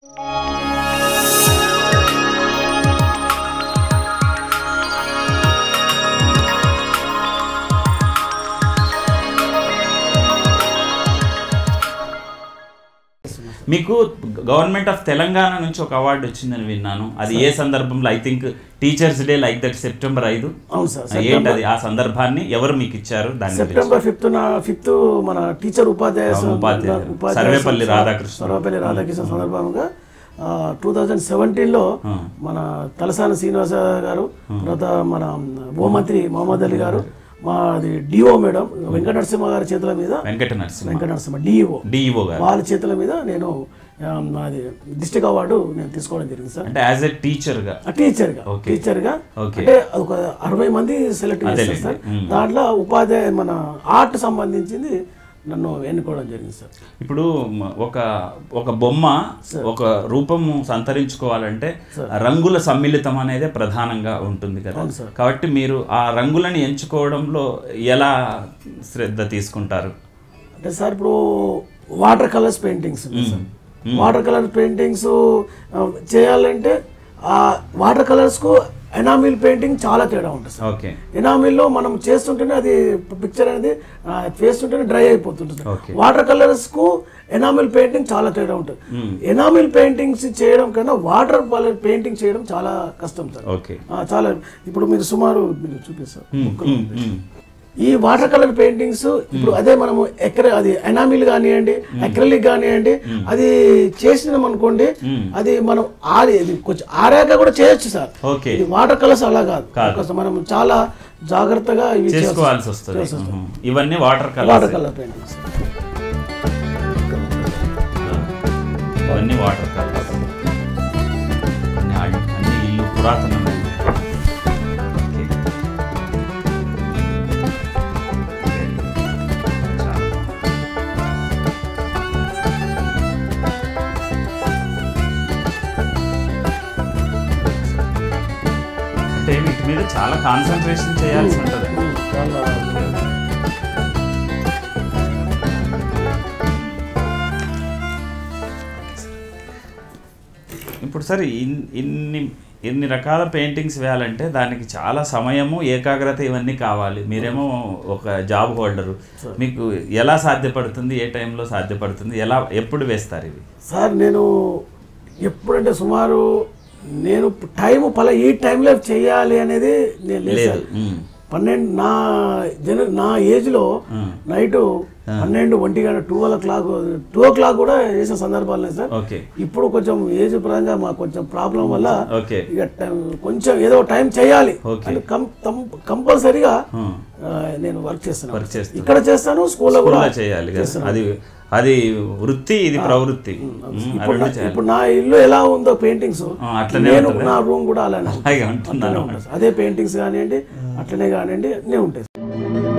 మీకు government of Telangana నుంచి ఒక అవార్డు వచ్చిందని విన్నాను అది ఏ సందర్భంలో I think teachers day like that September ఐదు అవును సార్ ఏంటది ఆ సందర్భాన్ని ఎవరు మీకు ఇచ్చారు దాని గురించి సెప్టెంబర్ ఫిఫ్త్ ఫిఫ్త్ మన టీచర్ ఉపాధ్యాయ ఆ, ఉపాధ్యాయ. ఉపాధ్యాయ సర్వేపల్లి సంస్థ- రాధాకృష్ణ. సర్వేపల్లి రాధాకృష్ణ సందర్భంగా టూ థౌజండ్ సెవెంటీన్లో మన తలసాని శ్రీనివాస గారు తర్వాత మన హోంమంత్రి మహమ్మద్ అలీ గారు మాది డిఓ మేడం వెంకట నరసింహ గారి చేతుల మీద వెంకట నరసింహ వెంకట నరసింహ డిఓ డిఈఓ గారు వాళ్ళ చేతుల మీద నేను ఆ, నాది డిస్ట్రిక్ట్ అవార్డు నేను తీసుకోవడం జరిగింది సార్ అంటే యాజ్ ఎ టీచర్ గా ఆ టీచర్గా టీచర్గా Okay. అంటే ఒక అరవై మంది సెలెక్ట్ చేస్తారు సార్ దాంట్లో ఉపాధ్యాయ మన ఆర్ట్ సంబంధించింది నన్ను ఎన్నుకోవడం జరిగింది సార్ ఇప్పుడు మ- ఒక ఒక బొమ్మ ఒక రూపము సంతరించుకోవాలంటే రంగుల సమ్మిళితం అనేదే ప్రధానంగా ఉంటుంది కదా కాబట్టి మీరు ఆ రంగులను ఎంచుకోవడంలో ఎలా శ్రద్ధ తీసుకుంటారు అంటే సార్ ఇప్పుడు water colours paintings water colour paintings చేయాలంటే ఆ వాటర్ కలర్స్కు ఎనామిల్ పెయింటింగ్ చాలా తేడా ఉంటుంది సార్ ఓకే ఎనామిల్లో మనం చేస్తుంటేనే అది పిక్చర్ అనేది ఆ, చేస్తుంటేనే డ్రై అయిపోతుంటుంది Okay. వాటర్ కలర్స్ కు ఎనామిల్ పెయింటింగ్ చాలా తేడా ఉంటుంది ఎనామిల్ పెయింటింగ్స్ చేయడం కన్నా వాటర్ కలర్ పెయింటింగ్ చేయడం చాలా కష్టం సార్ ఓకే ఆ, చాలా ఇప్పుడు మీరు సుమారు మీరు చూపిస్తారు ఈ వాటర్ కలర్ పెయింటింగ్స్ ఇప్పుడు అదే మనము ఎక్ర అది ఎనామిల్ కానివ్వండి అక్రలిక్ కానివ్వండి అది చేసినాం అనుకోండి అది మనం ఆరి ఇది కొంచెం ఆరాక కూడా చేయొచ్చు సార్ ఓకే ఇది వాటర్ కలర్స్ అలా కాదు కొంచెం మనం చాలా జాగ్రత్తగా ఇవి చేసుకోవాల్సి వస్తుంది మ్మ్. ఇవన్నీ water colour water colour paintings ఇవన్నీ వాటర్ కలర్స్ అన్ని ఆ- అన్ని ఇల్లు పురాతనమైన ఓకే. చాలా బాగుంది. అంటే వీటి మీద చాలా కాన్సన్ట్రేషన్ చేయాల్సి ఉంటుంది చాలా ఇప్పుడు సరే ఇన్- ఇన్ని ఇన్ని రకాల పెయింటింగ్స్ వేయాలంటే దానికి చాలా సమయము ఏకాగ్రత ఇవన్నీ కావాలి మీరేమో ఒక జాబ్ హోల్డరు మీకు ఎలా సాధ్యపడుతుంది ఏ టైంలో సాధ్యపడుతుంది ఎలా ఎప్పుడు వేస్తారు ఇవి సార్ నేను ఎప్పుడంటే సుమారు నేను టైం పల ఈ టైంలో చేయాలి అనేది నేను లేదు లేదు సార్. మ్మ్. పన్నెండు నా జన నా ఏజ్లో నైట్ పన్నెండు ఒంటి గంట two o'clock two o'clock కూడా వేసిన సందర్భాలు ఉన్నాయి సార్ ఓకే ఇప్పుడు కొంచెం ఏజ్ పరంగా మాకు కొంచెం ప్రాబ్లం వల్ల ఓకే ఇక టైం- కొంచెం ఏదో టైం చేయాలి ఓకే. అని కం- కం- కంపల్సరీగా మ్మ్. ఆ, నేను వర్క్ చేస్తున్నాను వర్క్ చేస్తూ ఇక్కడ చేస్తాను స్కూల్లో కూడా స్కూల్లో చేయాలి కదా అది అది వృత్తి ఇది ప్రవృత్తి మ్మ్. ఆ ఇప్పుడు రెండు నా- చేయాలి ఇప్పుడు నా ఇల్లు ఎలా ఉందో పెయింటింగ్స్ ఆ, అట్లనే నేను ఉంటుందా? నా రూమ్ కూడా అలానే ఉంటుంది. అలాగే ఉంటున్నాను అట్లనే ఉంటుంది. అదే పెయింటింగ్స్ కానివ్వండి అట్లనే కానివ్వండి అన్నీ ఉంటాయి